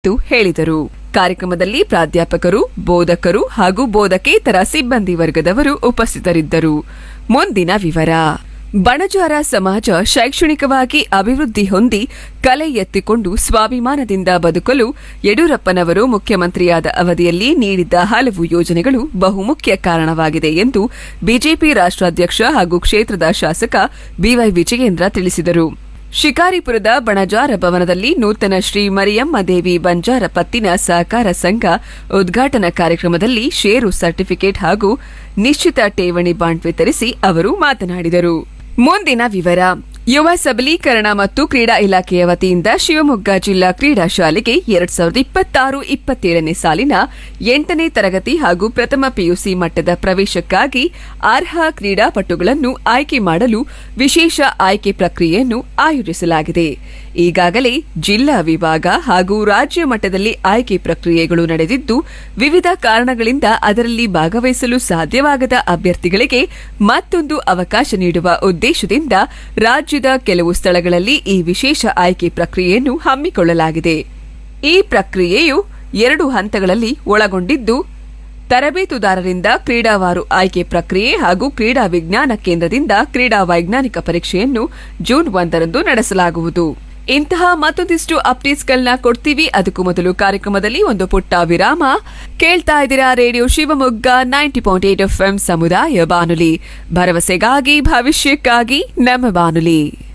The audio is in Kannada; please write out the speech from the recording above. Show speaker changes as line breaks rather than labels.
ಎಂದು ಹೇಳಿದರು ಕಾರ್ಯಕ್ರಮದಲ್ಲಿ ಪ್ರಾಧ್ಯಾಪಕರು ಬೋಧಕರು ಹಾಗೂ ಬೋಧಕೇತರ ಸಿಬ್ಬಂದಿ ವರ್ಗದವರು ಉಪಸ್ಥಿತರಿದ್ದರು ಮುಂದಿನ ವಿವರ ಬಣಜಾರ ಸಮಾಜ ಶೈಕ್ಷಣಿಕವಾಗಿ ಅಭಿವೃದ್ಧಿ ಹೊಂದಿ ಕಲೆ ಎತ್ತಿಕೊಂಡು ಸ್ವಾಭಿಮಾನದಿಂದ ಬದುಕಲು ಯಡಿಯೂರಪ್ಪನವರು ಮುಖ್ಯಮಂತ್ರಿಯಾದ ಅವಧಿಯಲ್ಲಿ ನೀಡಿದ್ದ ಹಲವು ಯೋಜನೆಗಳು ಬಹುಮುಖ್ಯ ಕಾರಣವಾಗಿದೆ ಎಂದು ಬಿಜೆಪಿ ರಾಷ್ಟ್ರಾಧ್ಯಕ್ಷ ಹಾಗೂ ಕ್ಷೇತ್ರದ ಶಾಸಕ ಬಿವೈ ವಿಜಯೇಂದ್ರ ತಿಳಿಸಿದರು ಶಿಕಾರಿಪುರದ ಬಣಜಾರ ಭವನದಲ್ಲಿ ನೂತನ ಶ್ರೀ ಮರಿಯಮ್ಮ ದೇವಿ ಬಂಜಾರ ಪತ್ತಿನ ಸಹಕಾರ ಸಂಘ ಉದ್ಘಾಟನಾ ಕಾರ್ಯಕ್ರಮದಲ್ಲಿ ಷೇರು ಸರ್ಟಿಫಿಕೇಟ್ ಹಾಗೂ ನಿಶ್ಚಿತ ಠೇವಣಿ ಬಾಂಡ್ ವಿತರಿಸಿ ಅವರು ಮಾತನಾಡಿದರು ಮುಂದಿನ ವಿವರ ಯುವ ಸಬಲೀಕರಣ ಮತ್ತು ಕ್ರೀಡಾ ಇಲಾಖೆಯ ವತಿಯಿಂದ ಶಿವಮೊಗ್ಗ ಜಿಲ್ಲಾ ಕ್ರೀಡಾ ಶಾಲೆಗೆ ಎರಡ್ ಸಾವಿರದ ಇಪ್ಪತ್ತಾರು ಇಪ್ಪತ್ತೇಳನೇ ಸಾಲಿನ ಎಂಟನೇ ತರಗತಿ ಹಾಗೂ ಪ್ರಥಮ ಪಿಯುಸಿ ಮಟ್ಟದ ಪ್ರವೇಶಕ್ಕಾಗಿ ಅರ್ಹ ಕ್ರೀಡಾಪಟುಗಳನ್ನು ಆಯ್ಕೆ ಮಾಡಲು ವಿಶೇಷ ಆಯ್ಕೆ ಪ್ರಕ್ರಿಯೆಯನ್ನು ಆಯೋಜಿಸಲಾಗಿದೆ ಈಗಾಗಲೇ ಜಿಲ್ಲಾ ವಿಭಾಗ ಹಾಗೂ ರಾಜ್ಯ ಮಟ್ಟದಲ್ಲಿ ಆಯ್ಕೆ ಪ್ರಕ್ರಿಯೆಗಳು ನಡೆದಿದ್ದು ವಿವಿಧ ಕಾರಣಗಳಿಂದ ಅದರಲ್ಲಿ ಭಾಗವಹಿಸಲು ಸಾಧ್ಯವಾಗದ ಅಭ್ಯರ್ಥಿಗಳಿಗೆ ಮತ್ತೊಂದು ಅವಕಾಶ ನೀಡುವ ಉದ್ದೇಶದಿಂದ ರಾಜ್ಯದ ಕೆಲವು ಸ್ಥಳಗಳಲ್ಲಿ ಈ ವಿಶೇಷ ಆಯ್ಕೆ ಪ್ರಕ್ರಿಯೆಯನ್ನು ಹಮ್ಮಿಕೊಳ್ಳಲಾಗಿದೆ ಈ ಪ್ರಕ್ರಿಯೆಯು ಎರಡು ಹಂತಗಳಲ್ಲಿ ಒಳಗೊಂಡಿದ್ದು ತರಬೇತುದಾರರಿಂದ ಕ್ರೀಡಾವಾರು ಆಯ್ಕೆ ಪ್ರಕ್ರಿಯೆ ಹಾಗೂ ಕ್ರೀಡಾ ವಿಜ್ಞಾನ ಕೇಂದ್ರದಿಂದ ಕ್ರೀಡಾ ವೈಜ್ಞಾನಿಕ ಪರೀಕ್ಷೆಯನ್ನು ಜೂನ್ ಒಂದರಂದು ನಡೆಸಲಾಗುವುದು ಇಂತಹ ಮತ್ತೊಂದಿಷ್ಟು ಅಪ್ಡೇಟ್ಸ್ಗಳನ್ನ ಕೊಡ್ತೀವಿ ಅದಕ್ಕೂ ಮೊದಲು ಕಾರ್ಯಕ್ರಮದಲ್ಲಿ ಒಂದು ಪುಟ್ಟ ವಿರಾಮ ಕೇಳ್ತಾ ಇದ್ದೀರಾ radio Shivamogga ninety point eight F ಸಮುದಾಯ ಬಾನುಲಿ ಭರವಸೆಗಾಗಿ ಭವಿಷ್ಯಕ್ಕಾಗಿ ನಮ್ಮ ಬಾನುಲಿ